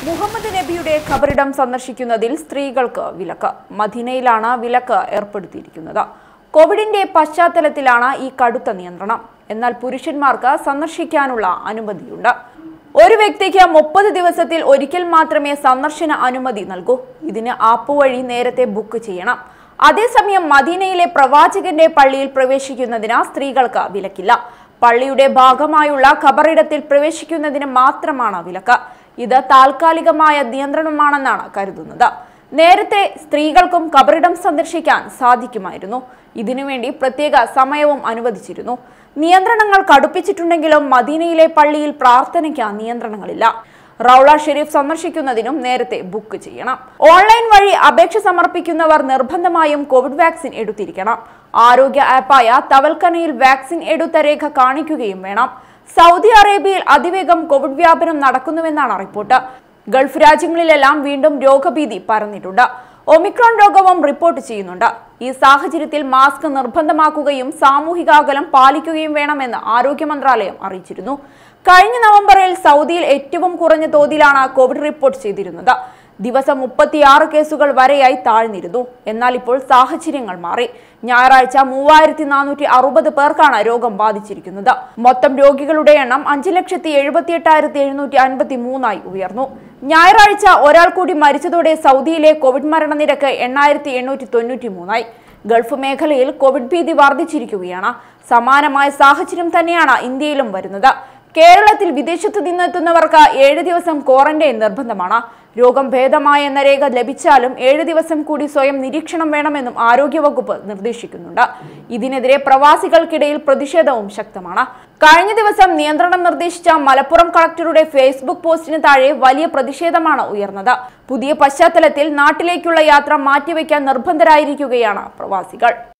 മുഹമ്മദ് നബിയുടെ ഖബറിടം സന്ദർശിക്കുന്നതിൽ സ്ത്രീകൾക്ക് വിലക്ക് മദീനയിലാണ് വിലക്ക് ഏർപ്പെടുത്തിയിരിക്കുന്നത് കോവിഡിന്റെ പശ്ചാത്തലത്തിലാണ് ഈ കടുത്ത നിയന്ത്രണം എന്നാൽ പുരുഷന്മാർക്ക് സന്ദർശിക്കാനുള്ള അനുമതിയുണ്ട് ഒരു വ്യക്തിക്ക് മുപ്പത് ദിവസത്തിൽ ഒരിക്കൽ മാത്രമേ സന്ദർശന അനുമതി നൽകൂ ഇതിന് ആപ്പ് വഴി നേരത്തെ ബുക്ക് ചെയ്യണം അതേസമയം മദീനയിലെ പ്രവാചകന്റെ പള്ളിയിൽ പ്രവേശിക്കുന്നതിന് സ്ത്രീകൾക്ക് വിലക്കില്ല പള്ളിയുടെ ഭാഗമായുള്ള ഖബറിടത്തിൽ പ്രവേശിക്കുന്നതിന് മാത്രമാണ് വിലക്ക് ഇത് താൽക്കാലികമായ നിയന്ത്രണമാണെന്നാണ് കരുതുന്നത് നേരത്തെ സ്ത്രീകൾക്കും ഖബറിടം സന്ദർശിക്കാൻ സാധിക്കുമായിരുന്നു ഇതിനുവേണ്ടി പ്രത്യേക സമയവും അനുവദിച്ചിരുന്നു നിയന്ത്രണങ്ങൾ കടുപ്പിച്ചിട്ടുണ്ടെങ്കിലും മദീനയിലെ പള്ളിയിൽ പ്രാർത്ഥനയ്ക്ക് നിയന്ത്രണങ്ങളില്ല റൗള ഷെരീഫ് സന്ദർശിക്കുന്നതിനും നേരത്തെ ബുക്ക് ചെയ്യണം ഓൺലൈൻ വഴി അപേക്ഷ സമർപ്പിക്കുന്നവർ നിർബന്ധമായും കോവിഡ് വാക്സിൻ എടുത്തിരിക്കണം ആരോഗ്യ ആപ്പായ തവൽക്കനയിൽ വാക്സിൻ എടുത്ത രേഖ കാണിക്കുകയും വേണം സൗദി അറേബ്യയിൽ അതിവേഗം കോവിഡ് വ്യാപനം നടക്കുന്നുവെന്നാണ് റിപ്പോർട്ട് ഗൾഫ് രാജ്യങ്ങളിലെല്ലാം വീണ്ടും രോഗഭീതി പരന്നിട്ടുണ്ട് ഒമിക്രോൺ രോഗവും റിപ്പോർട്ട് ചെയ്യുന്നുണ്ട് ഈ സാഹചര്യത്തിൽ മാസ്ക് നിർബന്ധമാക്കുകയും സാമൂഹിക അകലം പാലിക്കുകയും വേണമെന്ന് ആരോഗ്യ മന്ത്രാലയം അറിയിച്ചിരുന്നു കഴിഞ്ഞ നവംബറിൽ സൗദിയിൽ ഏറ്റവും കുറഞ്ഞ തോതിലാണ് കോവിഡ് റിപ്പോർട്ട് ചെയ്തിരുന്നത് ദിവസം മുപ്പത്തിയാറ് കേസുകൾ വരെയായി താഴ്ന്നിരുന്നു എന്നാൽ ഇപ്പോൾ സാഹചര്യങ്ങൾ മാറി ഞായറാഴ്ച മൂവായിരത്തി നാനൂറ്റി അറുപത് പേർക്കാണ് രോഗം ബാധിച്ചിരിക്കുന്നത് മൊത്തം രോഗികളുടെ എണ്ണം അഞ്ച് ലക്ഷത്തി എഴുപത്തി എട്ടായിരത്തി എഴുന്നൂറ്റി അൻപത്തി മൂന്നായി ഉയർന്നു ഞായറാഴ്ച ഒരാൾ കൂടി മരിച്ചതോടെ സൗദിയിലെ കോവിഡ് മരണനിരക്ക് എണ്ണായിരത്തി എണ്ണൂറ്റി തൊണ്ണൂറ്റി മൂന്നായി ഗൾഫ് മേഖലയിൽ കോവിഡ് ഭീതി വർദ്ധിച്ചിരിക്കുകയാണ് സമാനമായ സാഹചര്യം തന്നെയാണ് ഇന്ത്യയിലും വരുന്നത് കേരളത്തിൽ വിദേശത്തു നിന്നെത്തുന്നവർക്ക് ഏഴ് ദിവസം ക്വാറന്റൈൻ നിർബന്ധമാണ് രോഗം ഭേദമായ എന്ന രേഖ ലഭിച്ചാലും ഏഴ് ദിവസം കൂടി സ്വയം നിരീക്ഷണം വേണമെന്നും ആരോഗ്യവകുപ്പ് നിർദ്ദേശിക്കുന്നുണ്ട് ഇതിനെതിരെ പ്രവാസികൾക്കിടയിൽ പ്രതിഷേധവും ശക്തമാണ് കഴിഞ്ഞ ദിവസം നിയന്ത്രണം നിർദ്ദേശിച്ച മലപ്പുറം കളക്ടറുടെ ഫേസ്ബുക്ക് പോസ്റ്റിന് താഴെ വലിയ പ്രതിഷേധമാണ് ഉയർന്നത് പുതിയ പശ്ചാത്തലത്തിൽ നാട്ടിലേക്കുള്ള യാത്ര മാറ്റിവെക്കാൻ നിർബന്ധരായിരിക്കുകയാണ് പ്രവാസികൾ